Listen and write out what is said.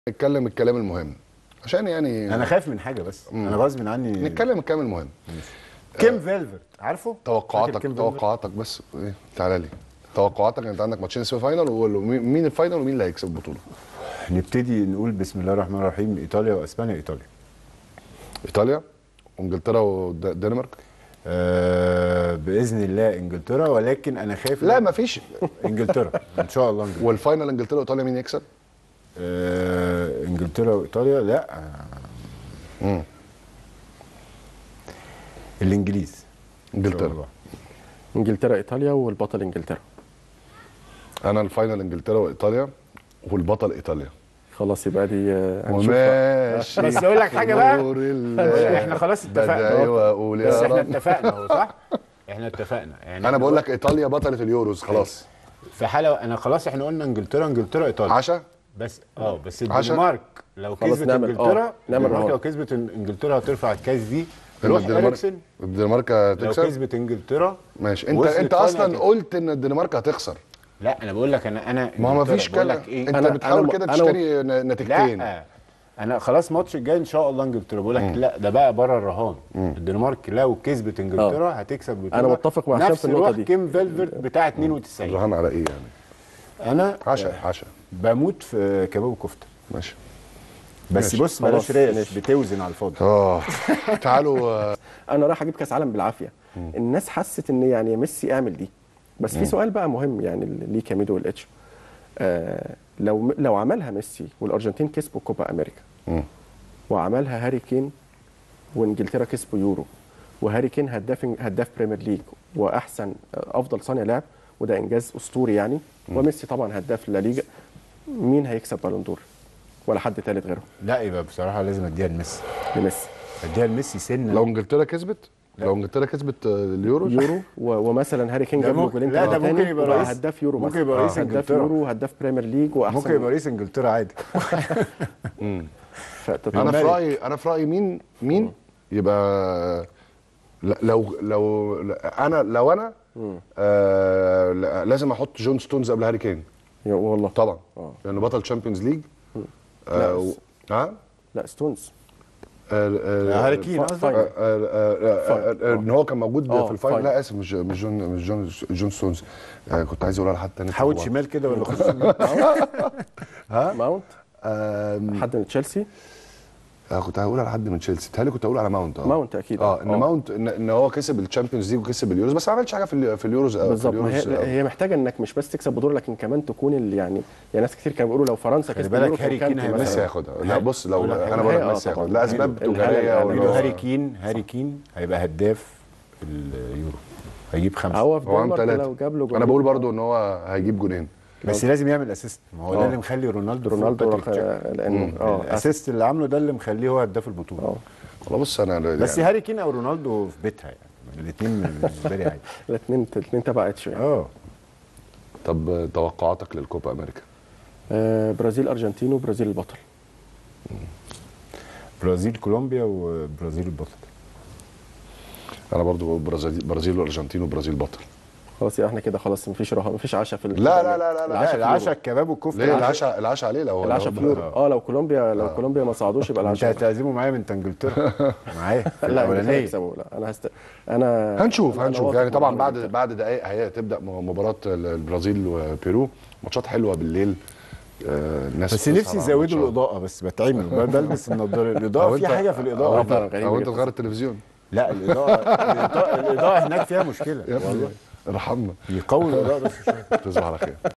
نتكلم الكلام المهم عشان يعني انا خايف من حاجه بس انا غصب عني نتكلم الكلام المهم كيم فيلفرت عارفه فاكر توقعاتك كيم فيلفرت؟ توقعاتك بس ايه تعالى لي توقعاتك انت عندك ماتشين سيمي فاينال ومين مين الفاينل ومين اللي هيكسب البطوله نبتدي نقول بسم الله الرحمن الرحيم ايطاليا واسبانيا ايطاليا ايطاليا وانجلترا والدنمارك آه باذن الله انجلترا ولكن انا خايف لا مفيش انجلترا ان شاء الله انجلترا والفاينل انجلترا وايطاليا مين يكسب آه انجلترا وايطاليا لا مم. الانجليز إن شاء انجلترا الله. انجلترا ايطاليا والبطل انجلترا انا الفاينل انجلترا وايطاليا والبطل ايطاليا خلاص يبقى دي آه، هنشوف بقى. وماشي بس أقول لك حاجة بقى. نور الله. احنا خلاص اتفقنا بدعي واقول بس يا احنا رب اتفقنا اهو صح؟ احنا اتفقنا يعني انا إحنا بقول لك ايطاليا بطله اليوروز خلاص في حاله انا خلاص احنا قلنا انجلترا انجلترا ايطاليا عشا بس اه بس عشان- الدنمارك لو خلاص كسبت نعمل- انجلترا آه، نعمل الدنمارك رهان. لو كسبت إن- انجلترا هترفع الكاس دي روح الدنمارك اريكسن الدنمارك لو هتكسب كسبت انجلترا ماشي انت وصلت انت فاينل اصلا هتكسب. قلت ان الدنمارك هتخسر لا انا بقول لك انا انا ما هو إنجلترا مفيش بقول كلام لك ايه انت أنا- بتحاول أنا- كده أنا- تشتري ن- نتيجتين لا انا خلاص ماتش الجاي ان شاء الله انجلترا بقول لك لا ده بقى بره الرهان الدنمارك لو كسبت انجلترا هتكسب البطوله أنا متفق مع هشام نفس في النقطة روح دي. كيم فيلفرت بتاع 92 الرهان على ايه يعني انا عشا عشا بموت في كباب وكفته ماشي بس ماشي. بص بلاش خلاص، ريش ماشي. بتوزن على الفاضي اه تعالوا آه، انا رايح اجيب كاس عالم بالعافيه الناس حست ان يعني يا ميسي اعمل دي بس في سؤال بقى مهم يعني ليه كاميدو والاتش آه لو لو عملها ميسي والارجنتين كسبوا كوبا امريكا مم. وعملها هاري كين وانجلترا كسبوا يورو وهاري كين هداف هداف بريمير ليج واحسن افضل صانع لعب وده انجاز اسطوري يعني وميسي طبعا هداف لا ليجا مين هيكسب بالون دور ولا حد ثالث غيره لا يبقى بصراحه لازم اديها لميسي لميسي اديها لميسي سنه لو انجلترا كسبت لو انجلترا كسبت آه، اليورو يورو و- ومثلا هاري كين ده جاب له ممكن- جولين لا، ده تاني ممكن يبقى وبقى رئيس- هداف يورو ممكن مثلا يبقى رئيس هداف إنجلترا. يورو هداف بريمير ليج واحسن ممكن يبقى رئيس انجلترا عادي فتت- انا في الملك. رايي انا في رايي مين مين يبقى لا- لو لو لا- انا لو انا آه لا- لازم احط جون ستونز قبل هاري كين يا والله طبعا آه. لانه بطل تشامبيونز ليج لا، آه و- بس- ها لا ستونز آه، آه، هاري كين فا- قصدك فاينل. آه، آه، آه، آه، ان هو كان موجود آه، في الفاينل فاينل. لا اسف مش مش جون مش جون جون ستونز آه، كنت عايز اقول على حد تاني حاول طبعاً. شمال كده ولا خش ماونت آم، حد من تشيلسي آه، كنت هقول على حد من تشيلسي تهيألي كنت هقول على ماونت اه ماونت أكيد. اه ان آه. ماونت ان, إن هو كسب الشامبيونز ليج وكسب اليوروز بس ما عملش حاجه في ال- في اليوروز آه، في بالظبط ما اليوروز، هي آه. هي محتاجه انك مش بس تكسب بطوله لكن كمان تكون ال- يعني يعني ناس كتير كانوا بيقولوا لو فرنسا خلي كسبت بالك اليورو كان هاري كين كانتي هيبقى مثلاً. ميسي هياخدها لا بص لو أقول لك انا حاجة. بقول لك آه، ميسي طبعاً. هياخدها لاسباب الهلا- تجاريه الهلا- بيقولوا ولا- هاري كين هاري كين هيبقى هداف اليورو هيجيب خمسه هو في هو عام دنمارك ثلاثه لو جاب له انا جولين- بقول برضو ان هو هيجيب جونين بس لازم يعمل اسيست ما هو ده آه. اللي مخلي رونالدو فوق رونالدو باتريك رق- تشيك. لانه اه الاسيست اللي عامله ده اللي مخليه هو هداف البطوله اه والله بص انا بس يعني هاري كين او رونالدو في بيتها يعني الاثنين بالنسبه لي عادي الاثنين الاثنين تبع اتش يعني اه طب توقعاتك للكوبا امريكا آه، برازيل ارجنتين وبرازيل البطل برازيل كولومبيا وبرازيل البطل انا برضو بقول برازيل برازيل والارجنتين وبرازيل بطل خلاص يبقى احنا كده خلاص مفيش رهان مفيش عشاء في ال- لا لا لا لا لا لا العشاء الكباب والكفته ليه العشاء العشاء عليه لو العشاء لو- في يورو اه لو كولومبيا لو كولومبيا ما صعدوش يبقى انت العشاء هتعزمه معايا من انت انجلترا معايا في لا مش الاولانيه هيكسبوا لا انا هست... انا هنشوف أنا هنشوف واثق يعني من طبعا بعد إنجلترا. بعد دقائق هتبدا مباراه البرازيل وبيرو ماتشات حلوه بالليل آه، الناس بس بتسهر نفسي على يزودوا الماتشات. الاضاءه بس بتعمل ب- بلبس النضاره أو الاضاءه في أنت- حاجه في أو الاضاءه انت فعلا غريبة او انت جدا. تغير التلفزيون لا الاضاءه الاضاءه, الإضاءة هناك فيها مشكله يا ابني والله ارحمنا يقوي الاضاءه بس شويه تصبح على خير